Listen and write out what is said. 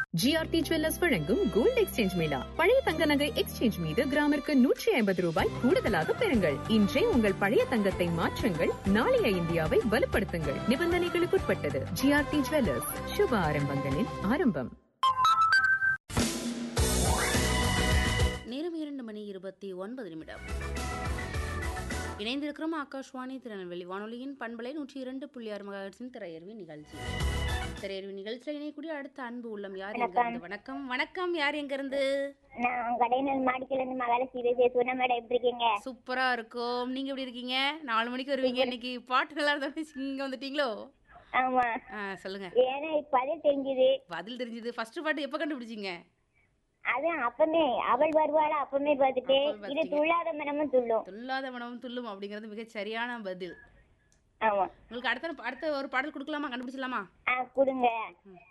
GRT jewellers வழங்கும் gold exchange mela பழைய தங்க நகை எக்ஸ்சேஞ்ச் மீது கிராமிற்கு நூற்றி ஐம்பது ரூபாய் கூடுதலாக பெறுங்கள் இன்றே உங்கள் பழைய தங்கத்தை மாற்றுங்கள் நாளைய இந்தியாவை வலுப்படுத்துங்கள் நிபந்தனைகளுக்குட்பட்டது ஜிஆர்டி ஜுவல்லர்ஸ் சுப ஆரம்பங்களின் ஆரம்பம் நேரம் இரண்டு மணி இருபத்தி ஒன்பது நிமிடம் இணைந்திருக்கிறோம் ஆகாஷ்வாணி திருநெல்வேலி வானொலியின் பண்பலை நூற்றி இரண்டு புள்ளி ஆறு மகாட்சின் திரையர்வி நிகழ்ச்சி திரையர்வி நிகழ்ச்சியில் இணையக்கூடிய அடுத்த அன்பு உள்ளம் யார் எங்க இருந்து வணக்கம் வணக்கம் யார் எங்க இருந்து நான் கடைநல் மாடிக்கல இருந்து மகாலட்சுமி பேசுவேன் மேடம் எப்படி இருக்கீங்க சூப்பரா இருக்கும் நீங்க எப்படி இருக்கீங்க நாலு மணிக்கு வருவீங்க இன்னைக்கு பாட்டு நல்லா இருந்தாலும் இங்க வந்துட்டீங்களோ ஆமா ஆ, சொல்லுங்க ஏன்னா இப்ப அதே தெரிஞ்சது பதில் தெரிஞ்சது ஃபர்ஸ்ட் பாட்டு எப்ப கண்டுபிடிச்சீங்க அதான் அப்பமே அவள் வருவாளா அப்பமே பார்த்துட்டு அப்பவே இது பார்த்தீங்க. துள்ளாத மனமும் துள்ளும் துல்லாத மனமும் துள்ளும் அப்படிங்கிறது மிகச் சரியான பதில் ஆமா உங்களுக்கு அடுத்த அடுத்த ஒரு பாடல் கொடுக்கலாமா கண்டுபிடிச்சலாமா ஆ கொடுங்க